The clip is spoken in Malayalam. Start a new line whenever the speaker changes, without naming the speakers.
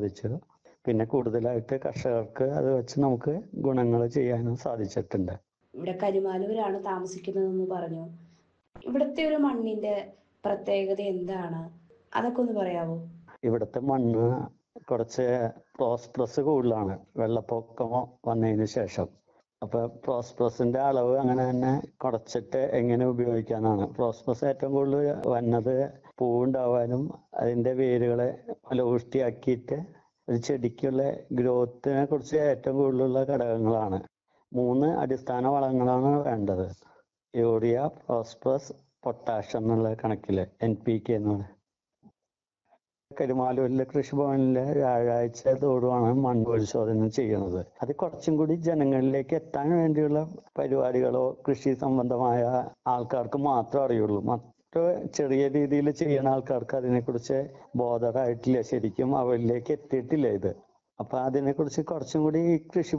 സാധിച്ചു പിന്നെ കൂടുതലായിട്ട് കർഷകർക്ക് അത് വെച്ച് നമുക്ക് ഗുണങ്ങൾ ചെയ്യാനും സാധിച്ചിട്ടുണ്ട്
ഇവിടെ കരിമാലൂരാണ് താമസിക്കുന്നതെന്ന് പറഞ്ഞു ഇവിടുത്തെ ഒരു മണ്ണിന്റെ പ്രത്യേകത എന്താണ് അതൊക്കെ ഒന്ന് പറയാവോ
ഇവിടുത്തെ മണ്ണ് കുറച്ച് പ്രോസ്പ്രസ് കൂടുതലാണ് വെള്ളപ്പൊക്കം വന്നതിന് ശേഷം അപ്പൊ പ്രോസ്പ്രസിന്റെ അളവ് അങ്ങനെ തന്നെ കുറച്ചിട്ട് എങ്ങനെ ഉപയോഗിക്കാനാണ് പ്രോസ്പ്രസ് ഏറ്റവും കൂടുതൽ വന്നത് പൂവുണ്ടാവാനും അതിന്റെ വേരുകളെ ഫലപുഷ്ടിയാക്കിയിട്ട് ഒരു ചെടിക്കുള്ള ഗ്രോത്തിനെ കുറിച്ച് ഏറ്റവും കൂടുതലുള്ള ഘടകങ്ങളാണ് മൂന്ന് അടിസ്ഥാന വളങ്ങളാണ് വേണ്ടത് യൂറിയ ഫോസ്ഫറസ് പൊട്ടാഷ് എന്നുള്ള കണക്കില് എൻ പി കെ എന്ന് പറയുന്നത് കരുമാലൂരിലെ കൃഷിഭവനിലെ വ്യാഴാഴ്ച തോറുമാണ് മണ്ണ് പരിശോധന ചെയ്യുന്നത് അത് കുറച്ചും കൂടി ജനങ്ങളിലേക്ക് എത്താൻ വേണ്ടിയുള്ള പരിപാടികളോ കൃഷി സംബന്ധമായ ആൾക്കാർക്ക് മാത്രം അറിയുള്ളൂ മറ്റു ചെറിയ രീതിയിൽ ചെയ്യുന്ന ആൾക്കാർക്ക് അതിനെക്കുറിച്ച് ബോധറായിട്ടില്ല ശരിക്കും അവരിലേക്ക് എത്തിയിട്ടില്ല ഇത് അപ്പൊ അതിനെക്കുറിച്ച് കുറച്ചും കൂടി കൃഷി